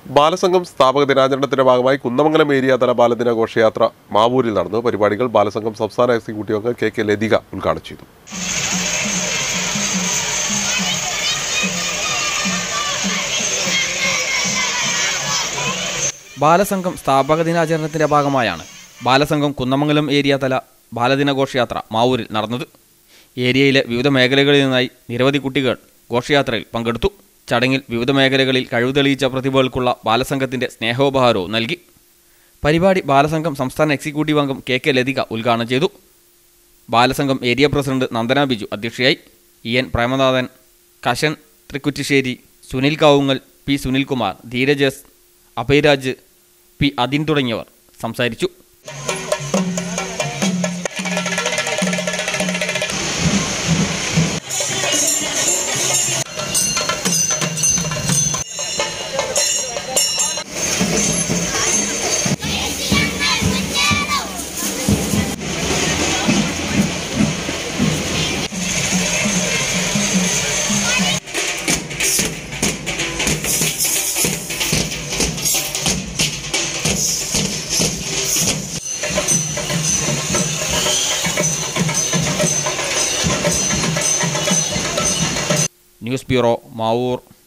ബാലസംഘം സ്ഥാപക ദിനാചരണത്തിന്റെ ഭാഗമായി കുന്നമംഗലം ഏരിയ തല ബാലദിന ഘോഷയാത്ര മാവൂരിൽ നടന്നു പരിപാടികൾ ബാലസംഘം സംസ്ഥാന എക്സിക്യൂട്ടീവ് അംഗം കെ കെ ലതിക ഉദ്ഘാടനം ചെയ്തു ബാലസംഘം സ്ഥാപക ദിനാചരണത്തിന്റെ ഭാഗമായാണ് ബാലസംഘം കുന്നമംഗലം ഏരിയ തല ബാലദിന ഘോഷയാത്ര മാവൂരിൽ നടന്നത് ഏരിയയിലെ വിവിധ മേഖലകളിൽ നിന്നായി നിരവധി കുട്ടികൾ ഘോഷയാത്രയിൽ പങ്കെടുത്തു ചടങ്ങിൽ വിവിധ മേഖലകളിൽ കഴിവ് തെളിയിച്ച പ്രതിഭകൾക്കുള്ള ബാലസംഘത്തിന്റെ സ്നേഹോപഹാരവും നൽകി പരിപാടി ബാലസംഘം സംസ്ഥാന എക്സിക്യൂട്ടീവ് അംഗം കെ കെ ലതിക ഉദ്ഘാടനം ചെയ്തു ബാലസംഘം ഏരിയ പ്രസിഡന്റ് നന്ദന ബിജു അധ്യക്ഷയായി ഇ എൻ പ്രേമനാഥൻ കശൻ തൃക്കുറ്റിശ്ശേരി സുനിൽ കാവുങ്ങൽ പി സുനിൽകുമാർ ധീരജസ് അഭയരാജ് പി അതിൻ തുടങ്ങിയവർ സംസാരിച്ചു ന്യൂസ് ബ്യൂറോ മാവൂർ